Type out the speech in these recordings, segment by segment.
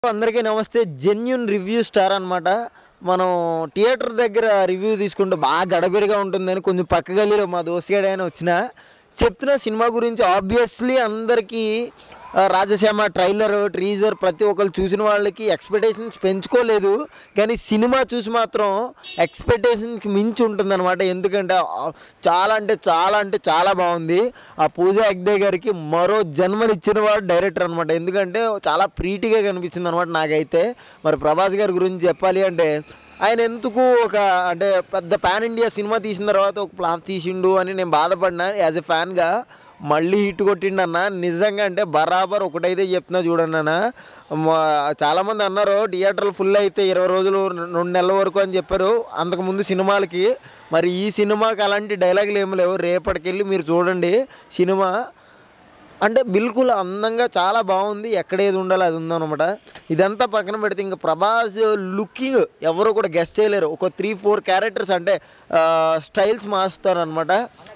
అందరికీ నమస్తే genuine review star అన్నమాట మనం థియేటర్ దగ్గర రివ్యూ తీసుకుంటే బాగా గడబిడిగా ఉంటుందని కొంచెం పక్క గల్లీలో మా దోస్తుగాడు ఆయన వచ్చిన చెప్తున్న సినిమా గురించి ఆబ్వియస్లీ అందరికీ ఆ, రాజశ్యామ ట్రైలర్ ట్రీజర్ ప్రతి ఒక్కరు చూసిన వాళ్ళకి ఎక్స్పెక్టేషన్స్ పెంచుకోలేదు కానీ సినిమా చూసి మాత్రం ఎక్స్పెక్టేషన్కి మించి ఉంటుందన్నమాట ఎందుకంటే ఆ, చాలా అంటే చాలా అంటే చాలా బాగుంది ఆ పూజ హెగ్డే గారికి మరో జన్మనిచ్చిన వాడు డైరెక్టర్ అనమాట ఎందుకంటే చాలా ప్రీతిగా కనిపించింది అనమాట నాకైతే మరి ప్రభాస్ గారి గురించి చెప్పాలి అంటే ఆయన ఎందుకు ఒక అంటే పెద్ద పాన్ ఇండియా సినిమా తీసిన తర్వాత ఒక ఫ్లాప్ తీసిండు అని నేను బాధపడినా యాజ్ ఎ ఫ్యాన్గా మళ్ళీ హిట్ కొట్టిండు అన్న నిజంగా అంటే బరాబర్ ఒకటైతే చెప్తున్నా చూడండి అన్న మా- చాలామంది అన్నారు థియేటర్లు ఫుల్ అయితే ఇరవై రోజులు రెండు నెలల వరకు అని చెప్పారు అంతకుముందు సినిమాలకి మరి ఈ సినిమాకి అలాంటి డైలాగులు ఏమి లేవు రేపటికెళ్ళి మీరు చూడండి సినిమా అంటే బిల్కుల్ అందంగా చాలా బాగుంది ఎక్కడ ఏది ఉండాలో అది ఉందన్నమాట ఇదంతా పక్కన పెడితే ఇంకా ప్రభాస్ లుకింగ్ ఎవరు కూడా గెస్ట్ చేయలేరు ఒక త్రీ ఫోర్ క్యారెక్టర్స్ అంటే స్టైల్స్ మారుస్తారు అనమాట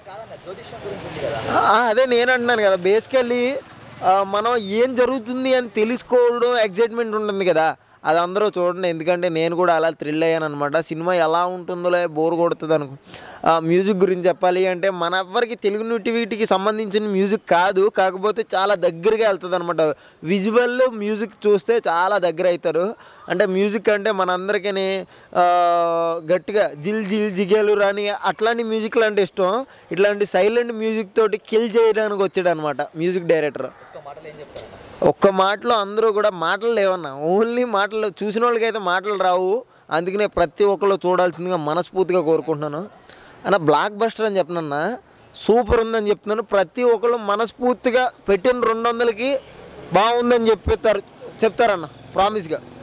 అదే నేను అంటున్నాను కదా బేసికల్లీ మనం ఏం జరుగుతుంది అని తెలుసుకోవడం ఎగ్జైట్మెంట్ ఉంటుంది కదా అది అందరూ చూడండి ఎందుకంటే నేను కూడా అలా థ్రిల్ అయ్యాను అనమాట సినిమా ఎలా ఉంటుందో బోర్ కొడుతుంది అనుకో ఆ, మ్యూజిక్ గురించి చెప్పాలి అంటే మన ఎవ్వరికి తెలుగు నటివిటీకి సంబంధించిన మ్యూజిక్ కాదు కాకపోతే చాలా దగ్గరగా వెళ్తుంది అనమాట విజువల్ మ్యూజిక్ చూస్తే చాలా దగ్గర అవుతారు అంటే మ్యూజిక్ అంటే మనందరికీ గట్టిగా జిల్ జిల్ జిగేలు రాని అట్లాంటి మ్యూజిక్లు అంటే ఇష్టం ఇట్లాంటి సైలెంట్ మ్యూజిక్ తోటి కిల్ చేయడానికి వచ్చాడు అనమాట మ్యూజిక్ డైరెక్టర్ ఒక్క మాటలో అందరూ కూడా మాటలు లేవన్నా ఓన్లీ మాటలు చూసిన వాళ్ళకైతే మాటలు రావు అందుకనే ప్రతి ఒక్కళ్ళు చూడాల్సిందిగా మనస్ఫూర్తిగా కోరుకుంటున్నాను అన్న బ్లాక్ బస్టర్ అని చెప్పనన్నా సూపర్ ఉందని చెప్తున్నాను ప్రతి ఒక్కళ్ళు మనస్ఫూర్తిగా పెట్టిన రెండు వందలకి బాగుందని చెప్పిస్తారు చెప్తారన్న ప్రామిస్గా